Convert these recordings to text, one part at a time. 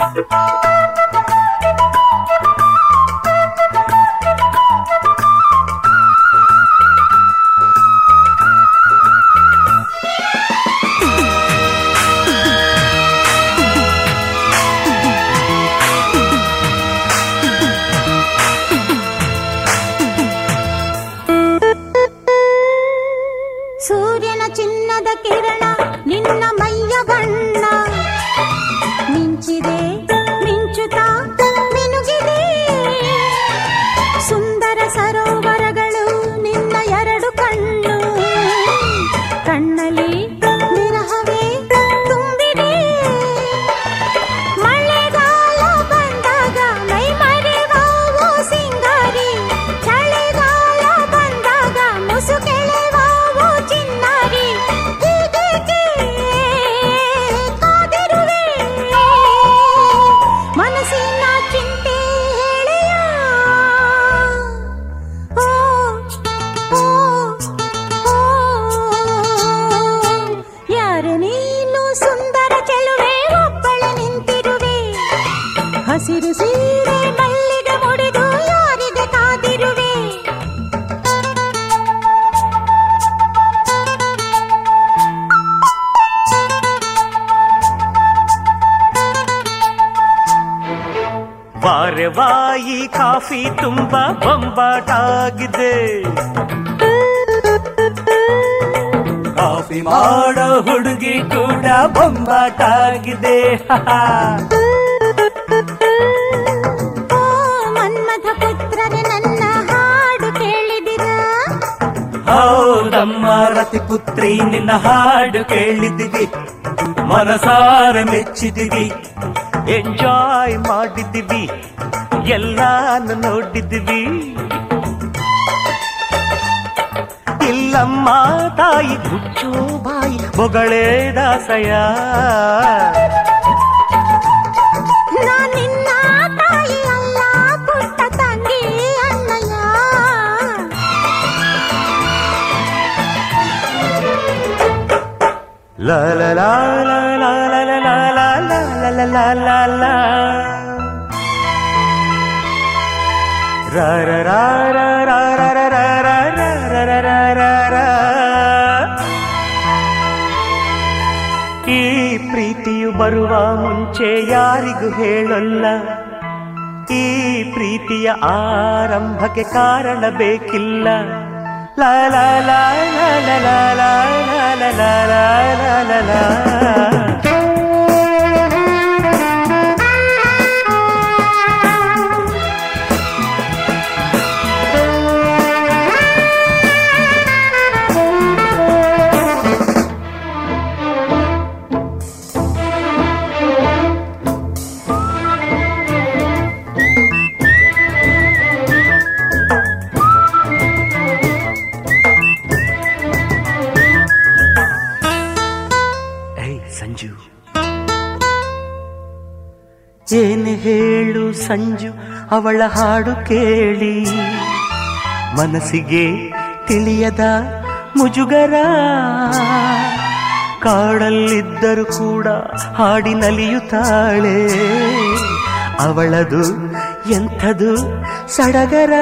ಸೂರ್ಯನ ಚಿನ್ನದ ಕಿರಣ ನಿನ್ನ ಮೈಯ ಬಣ್ಣ ಮಿಂಚಿದೆ ಮಿಂಚುತ್ತಾ ಮಿನುಗಿದೆ ಸುಂದರ ಸರೋವರಗಳು ನಿನ್ನ ಎರಡು ಕಣ್ಣು ಕಣ್ಣಲ್ಲಿ ವಿರಹವೇ ತುಂಬಿದೆ ಮಳೆಗಾಲ ಬಂದಾಗ ಮೈ ಮರೆವಾವು ಸಿಂಗಾರಿ ಚಳಿಗಾಲ ಬಂದಾಗ ಮುಸುಕೆಳೆವಾವು ಚಿನ್ನಾರಿ ಹೀಗೇಕೆ ಕಾದಿರುವೆ ಮನಸ್ಸಿನ ಚಿಂತೆ ಹೇಳೆಯ ಓ ಓ ಓ ಯಾರು ನೀನು ಸುಂದರ ಚೆಲುವೆ ಒಬ್ಬಳ ನಿಂತಿರುವೆ ಹಸಿರು ಸೀರೆ ಮಲ್ಲಿಗೆ ಮುಡಿದು ಯಾರಿಗೆ ಕಾದಿರುವೆ ವಾರೆ ವಾಯಿ ಕಾಫಿ ತುಂಬಾ ಬೊಂಬಾಟಾಗಿದೆ ಕಾಫಿ ಮಾಡೋ ಹುಡುಗಿ ಕೂಡ ಬೊಂಬಾಟಾಗಿದೆ ಓ ಮನ್ಮಥ ಪುತ್ರರೇ ನನ್ನ ಹಾಡು ಕೇಳಿದಿರಾ ಹೌದಮ್ಮ ರತಿಪುತ್ರಿ ನಿನ್ನ ಹಾಡು ಕೇಳಿದ್ದೀವಿ ಮನಸಾರ ಮೆಚ್ಚಿದ್ದೀವಿ ಎಂಜಾಯ್ ಮಾಡಿದ್ದೀವಿ ಎಲ್ಲಾನು ನೋಡಿದ್ದೀವಿ ಇಲ್ಲಮ್ಮ ತಾಯಿ ಮುಚ್ಚೋ ಬಾಯಿ ಬೊಗಳೇ ದಾಸಯ ನಾನ್ ನಿನ್ನ ತಾಯಿ ಅಲ್ಲ ಪುಟ್ಟ ತಂಗಿ ಅಣ್ಣಯ್ಯ ಲ ಲ ಲ ಲ ಲ ಲ ಲ ಲ ಲ ಲ ಲ ಲ ಲ ಲ. ರ ರ ರ ರ ರ ರ ರ ರ ರ ರ ರ ರ ರ ರ. ಈ ಪ್ರೀತಿಯು ಬರುವ ಮುಂಚೆ ಯಾರಿಗೂ ಹೇಳಲ್ಲ ಈ ಪ್ರೀತಿಯ ಆರಂಭಕ್ಕೆ ಕಾರಣ ಬೇಕಿಲ್ಲ ಲ ಲ ಲ ಲ ಲ ಲ ಲ ಲ ಲ ಲ ಲ ಲ ಲ ಲ. ಏಯ್ ಸಂಜು ಏನು ಹೇಳು ಸಂಜು ಅವಳ ಹಾಡು ಕೇಳಿ ಮನಸ್ಸಿಗೆ ತಿಳಿಯದ ಮುಜುಗರ ಕಾಡಲ್ಲಿದ್ದರೂ ಕೂಡ ಹಾಡಿ ನಲಿಯುತ್ತಾಳೆ ಅವಳದು ಎಂಥದು ಸಡಗರ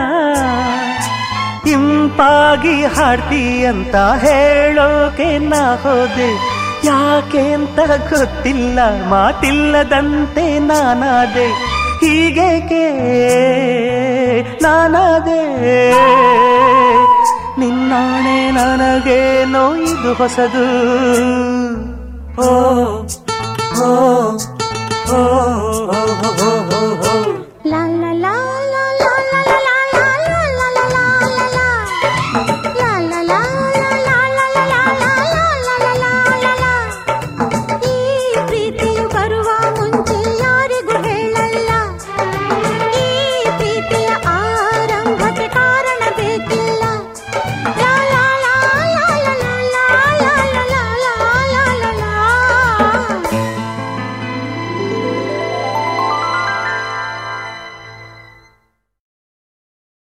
ಇಂಪಾಗಿ ಹಾಡ್ತಿ ಅಂತ ಹೇಳೋಕೆ ನಾ ಹೋದೆ ಯಾಕೆ ಅಂತ ಗೊತ್ತಿಲ್ಲ ಮಾತಿಲ್ಲದಂತೆ ನಾನಾದೆ ಹೀಗೇಕೆ ನಾನಾದೆ ನಿನ್ನಾಣೆ ನನಗೇನೋ ಇದು ಹೊಸದು